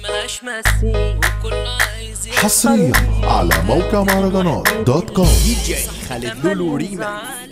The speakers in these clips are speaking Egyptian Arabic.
ملهاش مثيل وكله عايز يخسر حصريا على موقع مهرجانات دوت كوم دي جي خالد لولو ريماكس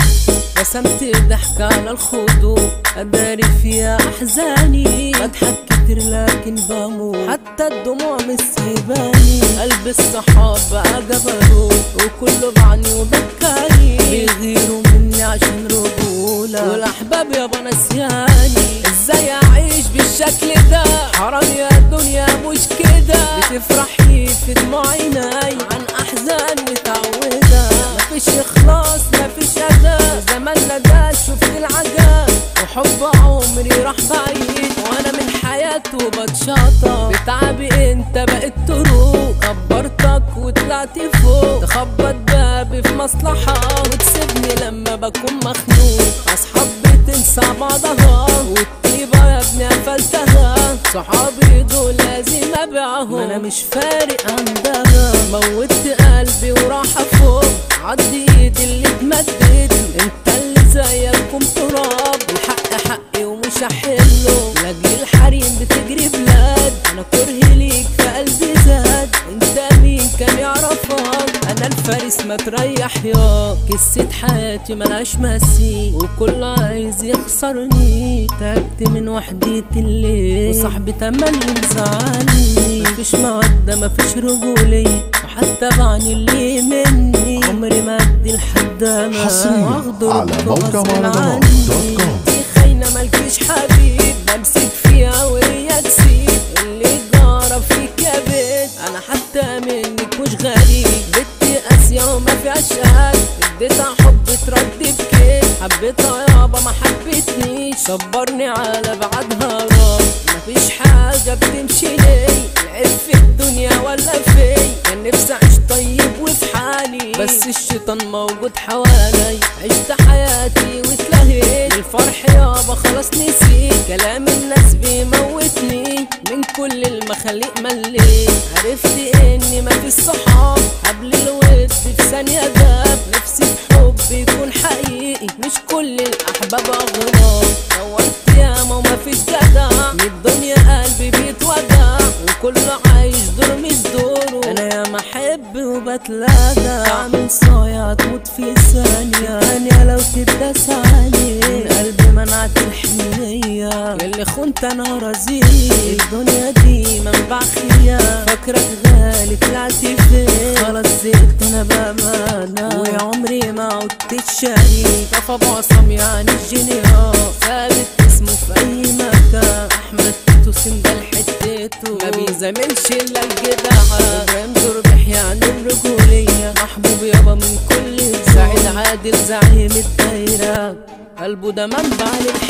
رسمت ضحك على الخدود أداري فيها أحزاني بضحك كتير لكن بموت حتى الدموع مش سايباني قلب الصحاب بقى جبروت وكله بعني وبكاني بيغيروا مني عشان رجولة والأحباب يابا نسياني ازاي أعيش بالشكل ده حرام يا الدنيا مش كده بتفرحي في دموع عيني عن أحزان متعودة مفيش إخلاص مفيش أداء زماننا ده شفت العجاب وحب عمري راح بعيد وانا من حياته بتشاطر بتعبي انت بقيت تروق كبرتك وطلعت فوق تخبط بابي في مصلحة وتسيبني لما بكون مخنوق اصحاب بتنسى بعضها والطيبة يا ابني قفلتها صحابي دول لازم ابيعهم انا مش فارق عندها موتت قلبي وراح فوق عدي ايدي اللي اتمدت انت اللي زيكم تراب الحق حقي ومش هحله لاجل الحريم بتجري بلاد انا كره ليك في قلبي زاد انت مين كان يعرفك انا الفارس ما تريح يا قصة حياتي ملهاش مثيل وكل عايز يخسرني تعبت من وحدة الليل وصاحبي تملي مزعلني مفيش مودة مفيش رجولية وحتى بعني اللي مني عمري ما ادي لحد انا حصرياً واخده على ركبه موقع غصب مهرجانات عني. دوت كوم. دي خاينة مالكيش حبيب بمسك فيها وهي تسيب اللي جارة فيك يا بيت انا حتى منك مش غريب بنتي قاسية وما فيهاش قلب اديتها حب ترد بكيت حبيتها يابا ما حبتنيش صبرني على بعدها راب مفيش حاجة بتمشي لي العيب في الدنيا ولا في كان نفسي اعيش طيب وفي حالي بس الشيطان موجود حوالي عشت حياتي واتلهيت الفرح يابا خلاص نسيت كلام الناس بيموتني من كل المخاليق مليت عرفت اني مفيش صحاب قبل الود في ثانية داب نفسي في حب يكون حقيقي مش كل الاحباب اغراب دورت ياما ومفيش جدع من الدنيا قلبي بيتوجع وكله عايش دور مش دوره انا ياما احب وبتلاقى اعمل صايع تموت في ثانية ثانية لو تداس عليه من قلبي منعت الحنية اللي خنت انا رزيق الدنيا دي منبع خيال فاكرك غالي طلعت فين خلاص زهقت انا بامانة وعمري ما عدت الشريك طفى ابو عصام يعني الجنيار ثابت اسمه في اي مكان احمد توتو سندال حتته ما بيزاملش الا الجدعة ابراهيم زربح يعني الرجولية محبوب يابا من كل سعيد عادل زعيم الدايرة قلبه ده منبع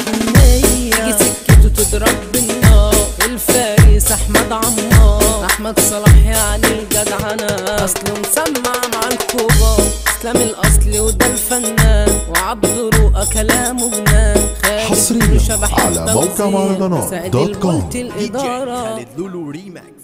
للحنية تيجي سكته تضرب بالنار الفارس احمد عمار احمد صلاح يعني الجدعنة اصله مسمع مع الكبار اسلام الاصلي وده الفنان وعبد رؤى كلامه جنان خالد حصرياً شبح على موقع التوزيع. مهرجانات سعيد دوت كوم. البلط دي جي الإدارة خالد لولو ريماكس